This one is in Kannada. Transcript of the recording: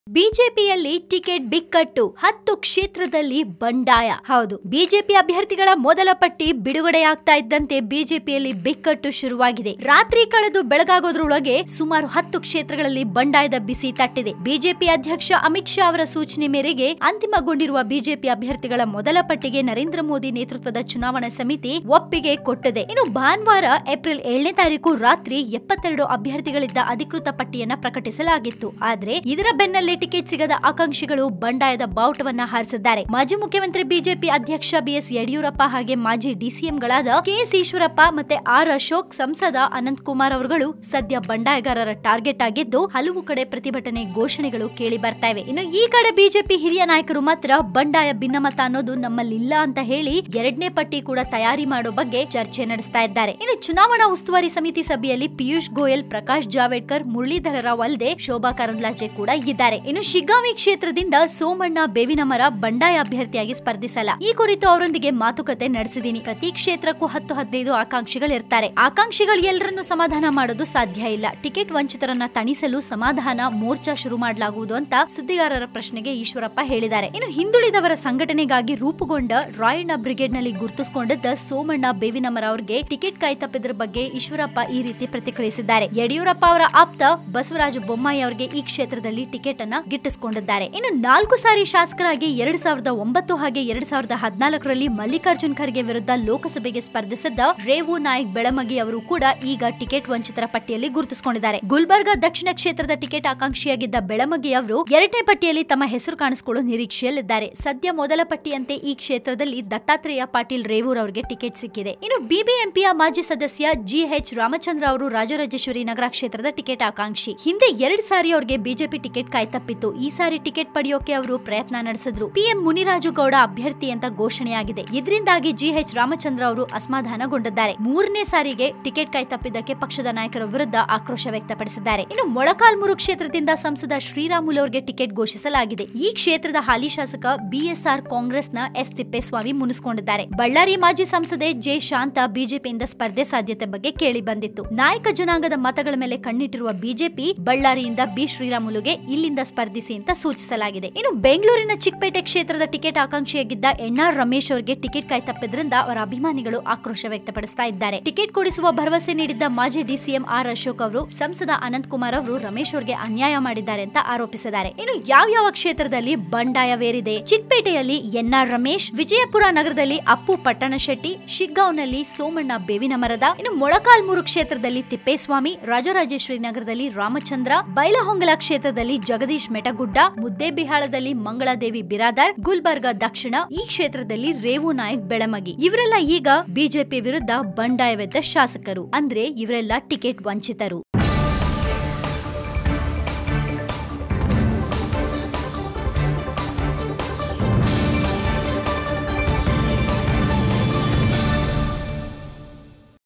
ಬಿಜೆಪಿಯಲ್ಲಿ ಟಿಕೆಟ್ ಬಿಕ್ಕಟ್ಟು ಹತ್ತು ಕ್ಷೇತ್ರದಲ್ಲಿ ಬಂಡಾಯ ಹೌದು ಬಿಜೆಪಿ ಅಭ್ಯರ್ಥಿಗಳ ಮೊದಲ ಪಟ್ಟಿ ಬಿಡುಗಡೆಯಾಗ್ತಾ ಇದ್ದಂತೆ ಬಿಜೆಪಿಯಲ್ಲಿ ಬಿಕ್ಕಟ್ಟು ಶುರುವಾಗಿದೆ ರಾತ್ರಿ ಕಳೆದು ಬೆಳಗಾಗೋದ್ರೊಳಗೆ ಸುಮಾರು ಹತ್ತು ಕ್ಷೇತ್ರಗಳಲ್ಲಿ ಬಂಡಾಯದ ಬಿಸಿ ತಟ್ಟಿದೆ ಬಿಜೆಪಿ ಅಧ್ಯಕ್ಷ ಅಮಿತ್ ಶಾ ಅವರ ಸೂಚನೆ ಮೇರೆಗೆ ಅಂತಿಮಗೊಂಡಿರುವ ಬಿಜೆಪಿ ಅಭ್ಯರ್ಥಿಗಳ ಮೊದಲ ಪಟ್ಟಿಗೆ ನರೇಂದ್ರ ಮೋದಿ ನೇತೃತ್ವದ ಚುನಾವಣಾ ಸಮಿತಿ ಒಪ್ಪಿಗೆ ಕೊಟ್ಟಿದೆ ಇನ್ನು ಭಾನುವಾರ ಏಪ್ರಿಲ್ ಏಳನೇ ತಾರೀಕು ರಾತ್ರಿ ಎಪ್ಪತ್ತೆರಡು ಅಭ್ಯರ್ಥಿಗಳಿದ್ದ ಅಧಿಕೃತ ಪಟ್ಟಿಯನ್ನ ಪ್ರಕಟಿಸಲಾಗಿತ್ತು ಆದ್ರೆ ಇದರ ಬೆನ್ನಲ್ಲೇ ಟಿಕೆಟ್ ಸಿಗದ ಆಕಾಂಕ್ಷಿಗಳು ಬಂಡಾಯದ ಬಾವುಟವನ್ನ ಹಾರಿಸಿದ್ದಾರೆ ಮಾಜಿ ಮುಖ್ಯಮಂತ್ರಿ ಬಿಜೆಪಿ ಅಧ್ಯಕ್ಷ ಬಿಎಸ್ ಯಡಿಯೂರಪ್ಪ ಹಾಗೆ ಮಾಜಿ ಡಿಸಿಎಂಗಳಾದ ಕೆಎಸ್ ಈಶ್ವರಪ್ಪ ಮತ್ತೆ ಆರ್ ಅಶೋಕ್ ಸಂಸದ ಅನಂತ್ ಕುಮಾರ್ ಅವರುಗಳು ಸದ್ಯ ಬಂಡಾಯಗಾರರ ಟಾರ್ಗೆಟ್ ಆಗಿದ್ದು ಹಲವು ಕಡೆ ಪ್ರತಿಭಟನೆ ಘೋಷಣೆಗಳು ಕೇಳಿ ಬರ್ತಾ ಇವೆ ಇನ್ನು ಈ ಕಡೆ ಬಿಜೆಪಿ ಹಿರಿಯ ನಾಯಕರು ಮಾತ್ರ ಬಂಡಾಯ ಭಿನ್ನಮತ ಅನ್ನೋದು ನಮ್ಮಲ್ಲಿಲ್ಲ ಅಂತ ಹೇಳಿ ಎರಡನೇ ಪಟ್ಟಿ ಕೂಡ ತಯಾರಿ ಮಾಡೋ ಬಗ್ಗೆ ಚರ್ಚೆ ನಡೆಸ್ತಾ ಇದ್ದಾರೆ ಇನ್ನು ಚುನಾವಣಾ ಉಸ್ತುವಾರಿ ಸಮಿತಿ ಸಭೆಯಲ್ಲಿ ಪಿಯೂಷ್ ಗೋಯಲ್ ಪ್ರಕಾಶ್ ಜಾವಡೇಕರ್ ಮುರಳೀಧರ ರಾವ್ ಅಲ್ಲದೆ ಶೋಭಾ ಕರಂದ್ಲಾಜೆ ಕೂಡ ಇದ್ದಾರೆ ಇನ್ನು ಶಿಗ್ಗಾವಿ ಕ್ಷೇತ್ರದಿಂದ ಸೋಮಣ್ಣ ಬೇವಿನ ಮರ ಬಂಡಾಯ ಅಭ್ಯರ್ಥಿಯಾಗಿ ಸ್ಪರ್ಧಿಸಲ್ಲ ಈ ಕುರಿತು ಅವರೊಂದಿಗೆ ಮಾತುಕತೆ ನಡೆಸಿದೀನಿ ಪ್ರತಿ ಕ್ಷೇತ್ರಕ್ಕೂ ಹತ್ತು ಹದಿನೈದು ಆಕಾಂಕ್ಷಿಗಳು ಇರ್ತಾರೆ ಆಕಾಂಕ್ಷಿಗಳು ಎಲ್ಲರನ್ನು ಸಮಾಧಾನ ಮಾಡೋದು ಸಾಧ್ಯ ಇಲ್ಲ ಟಿಕೆಟ್ ವಂಚಿತರನ್ನ ತಣಿಸಲು ಸಮಾಧಾನ ಮೋರ್ಚಾ ಶುರು ಮಾಡಲಾಗುವುದು ಅಂತ ಸುದ್ದಿಗಾರರ ಪ್ರಶ್ನೆಗೆ ಈಶ್ವರಪ್ಪ ಹೇಳಿದ್ದಾರೆ ಇನ್ನು ಹಿಂದುಳಿದವರ ಸಂಘಟನೆಗಾಗಿ ರೂಪುಗೊಂಡ ರಾಯಣ್ಣ ಬ್ರಿಗೇಡ್ ನಲ್ಲಿ ಗುರುತಿಸಿಕೊಂಡಿದ್ದ ಸೋಮಣ್ಣ ಬೇವಿನ ಮರ ಅವರಿಗೆ ಟಿಕೆಟ್ ಕಾಯ್ತಪ್ಪಿದ್ರ ಬಗ್ಗೆ ಈಶ್ವರಪ್ಪ ಈ ರೀತಿ ಪ್ರತಿಕ್ರಿಯಿಸಿದ್ದಾರೆ ಯಡಿಯೂರಪ್ಪ ಅವರ ಆಪ್ತ ಬಸವರಾಜ ಬೊಮ್ಮಾಯಿ ಅವರಿಗೆ ಈ ಕ್ಷೇತ್ರದಲ್ಲಿ ಟಿಕೆಟ್ ಅನ್ನ ಗಿಟ್ಟಿಸಿಕೊಂಡಿದ್ದಾರೆ ಇನ್ನು ನಾಲ್ಕು ಸಾರಿ ಶಾಸಕರಾಗಿ ಎರಡ್ ಸಾವಿರದ ಒಂಬತ್ತು ಹಾಗೆ ಎರಡ್ ಸಾವಿರದ ಹದಿನಾಲ್ಕರಲ್ಲಿ ಮಲ್ಲಿಕಾರ್ಜುನ್ ಖರ್ಗೆ ವಿರುದ್ಧ ಲೋಕಸಭೆಗೆ ಸ್ಪರ್ಧಿಸಿದ್ದ ರೇವು ನಾಯಕ್ ಬೆಳಮಗಿ ಅವರು ಕೂಡ ಈಗ ಟಿಕೆಟ್ ವಂಚಿತರ ಪಟ್ಟಿಯಲ್ಲಿ ಗುರುತಿಸಿಕೊಂಡಿದ್ದಾರೆ ಗುಲ್ಬರ್ಗಾ ದಕ್ಷಿಣ ಕ್ಷೇತ್ರದ ಟಿಕೆಟ್ ಆಕಾಂಕ್ಷಿಯಾಗಿದ್ದ ಬೆಳಮಗಿ ಅವರು ಎರಡನೇ ಪಟ್ಟಿಯಲ್ಲಿ ತಮ್ಮ ಹೆಸರು ಕಾಣಿಸಿಕೊಳ್ಳುವ ನಿರೀಕ್ಷೆಯಲ್ಲಿದ್ದಾರೆ ಸದ್ಯ ಮೊದಲ ಪಟ್ಟಿಯಂತೆ ಈ ಕ್ಷೇತ್ರದಲ್ಲಿ ದತ್ತಾತ್ರೇಯ ಪಾಟೀಲ್ ರೇವೂರ್ ಅವರಿಗೆ ಟಿಕೆಟ್ ಸಿಕ್ಕಿದೆ ಇನ್ನು ಬಿಬಿಎಂಪಿಯ ಮಾಜಿ ಸದಸ್ಯ ಜಿಎಚ್ ರಾಮಚಂದ್ರ ಅವರು ರಾಜರಾಜೇಶ್ವರಿ ನಗರ ಕ್ಷೇತ್ರದ ಟಿಕೆಟ್ ಆಕಾಂಕ್ಷಿ ಹಿಂದೆ ಎರಡ್ ಸಾರಿ ಅವರಿಗೆ ಬಿಜೆಪಿ ಟಿಕೆಟ್ ಕಾಯ್ತಪ್ಪಿತ್ತು ಈ ಸಾರಿ ಟಿಕೆಟ್ ಪಡೆಯೋಕೆ ಅವರು ಪ್ರಯತ್ನ ನಡೆಸಿದ್ರು ಪಿಎಂ ಮುನಿರಾಜು ಗೌಡ ಅಭ್ಯರ್ಥಿ ಅಂತ ಘೋಷಣೆಯಾಗಿದೆ ಇದರಿಂದಾಗಿ ಜಿಎಚ್ ರಾಮಚಂದ್ರ ಅವರು ಅಸಮಾಧಾನಗೊಂಡಿದ್ದಾರೆ ಮೂರನೇ ಸಾರಿಗೆ ಟಿಕೆಟ್ ಕಾಯ್ತಪ್ಪಿದ್ದಕ್ಕೆ ಪಕ್ಷದ ನಾಯಕರ ವಿರುದ್ಧ ಆಕ್ರೋಶ ವ್ಯಕ್ತಪಡಿಸಿದ್ದಾರೆ ಇನ್ನು ಮೊಳಕಾಲ್ಮೂರು ಕ್ಷೇತ್ರದಿಂದ ಸಂಸದ ಶ್ರೀರಾಮುಲು ಅವರಿಗೆ ಟಿಕೆಟ್ ಘೋಷಿಸಲಾಗಿದೆ ಈ ಕ್ಷೇತ್ರದ ಹಾಲಿ ಶಾಸಕ ಬಿಎಸ್ಆರ್ ಕಾಂಗ್ರೆಸ್ನ ಎಸ್ ತಿಪ್ಪೇಸ್ವಾಮಿ ಮುನಿಸಿಕೊಂಡಿದ್ದಾರೆ ಬಳ್ಳಾರಿ ಮಾಜಿ ಸಂಸದೆ ಜೆ ಶಾಂತ ಬಿಜೆಪಿಯಿಂದ ಸ್ಪರ್ಧೆ ಸಾಧ್ಯತೆ ಬಗ್ಗೆ ಕೇಳಿ ಬಂದಿತ್ತು ನಾಯಕ ಜನಾಂಗದ ಮತಗಳ ಮೇಲೆ ಕಣ್ಣಿಟ್ಟಿರುವ ಬಿಜೆಪಿ ಬಳ್ಳಾರಿಯಿಂದ ಬಿ ಶ್ರೀರಾಮುಲುಗೆ ಇಲ್ಲಿಂದ ಸ್ಪರ್ಧಿಸಿ ಅಂತ ಸೂಚಿಸಲಾಗಿದೆ ಇನ್ನು ಬೆಂಗಳೂರಿನ ಚಿಕ್ಕಪೇಟೆ ಕ್ಷೇತ್ರದ ಟಿಕೆಟ್ ಆಕಾಂಕ್ಷಿಯಾಗಿದ್ದ ಎನ್ಆರ್ ರಮೇಶ್ ಅವರಿಗೆ ಟಿಕೆಟ್ ಕಾಯ್ತಪ್ಪಿದ್ರಿಂದ ಅವರ ಅಭಿಮಾನಿಗಳು ಆಕ್ರೋಶ ವ್ಯಕ್ತಪಡಿಸ್ತಾ ಇದ್ದಾರೆ ಟಿಕೆಟ್ ಕೊಡಿಸುವ ಭರವಸೆ ನೀಡಿದ್ದ ಮಾಜಿ ಡಿಸಿಎಂ ಆರ್ ಅಶೋಕ್ ಅವರು ಸಂಸದ ಅನಂತ್ ಕುಮಾರ್ ಅವರು ರಮೇಶ್ ಅವರಿಗೆ ಅನ್ಯಾಯ ಮಾಡಿದ್ದಾರೆ ಅಂತ ಆರೋಪಿಸಿದ್ದಾರೆ ಇನ್ನು ಯಾವ ಯಾವ ಕ್ಷೇತ್ರದಲ್ಲಿ ಬಂಡಾಯವೇರಿದೆ ಚಿಕ್ಕಪೇಟೆಯಲ್ಲಿ ಎನ್ಆರ್ ರಮೇಶ್ ವಿಜಯಪುರ ನಗರದಲ್ಲಿ ಅಪ್ಪು ಪಟ್ಟಣಶೆಟ್ಟಿ ಶಿಗ್ಗಾಂವ್ನಲ್ಲಿ ಸೋಮಣ್ಣ ಬೇವಿನ ಮರದ ಇನ್ನು ಮೊಳಕಾಲ್ಮೂರು ಕ್ಷೇತ್ರದಲ್ಲಿ ತಿಪ್ಪೇಸ್ವಾಮಿ ರಾಜರಾಜೇಶ್ವರಿ ನಗರದಲ್ಲಿ ರಾಮಚಂದ್ರ ಬೈಲಹೊಂಗಲ ಕ್ಷೇತ್ರದಲ್ಲಿ ಜಗದೀಶ್ ಮೆಟಗುಡ್ಡ ಮುದ್ದೇಬಿಹಾಳದಲ್ಲಿ ಮಂಗಳಾದೇವಿ ಬಿರಾದಾರ್ ಗುಲ್ಬರ್ಗಾ ದಕ್ಷಿಣ ಈ ಕ್ಷೇತ್ರದಲ್ಲಿ ರೇವು ನಾಯಕ್ ಬೆಳಮಗಿ ಇವರೆಲ್ಲ ಈಗ ಬಿಜೆಪಿ ವಿರುದ್ಧ ಬಂಡಾಯವೆದ್ದ ಶಾಸಕರು ಅಂದ್ರೆ ಇವರೆಲ್ಲ ಟಿಕೆಟ್ ವಂಚಿತರು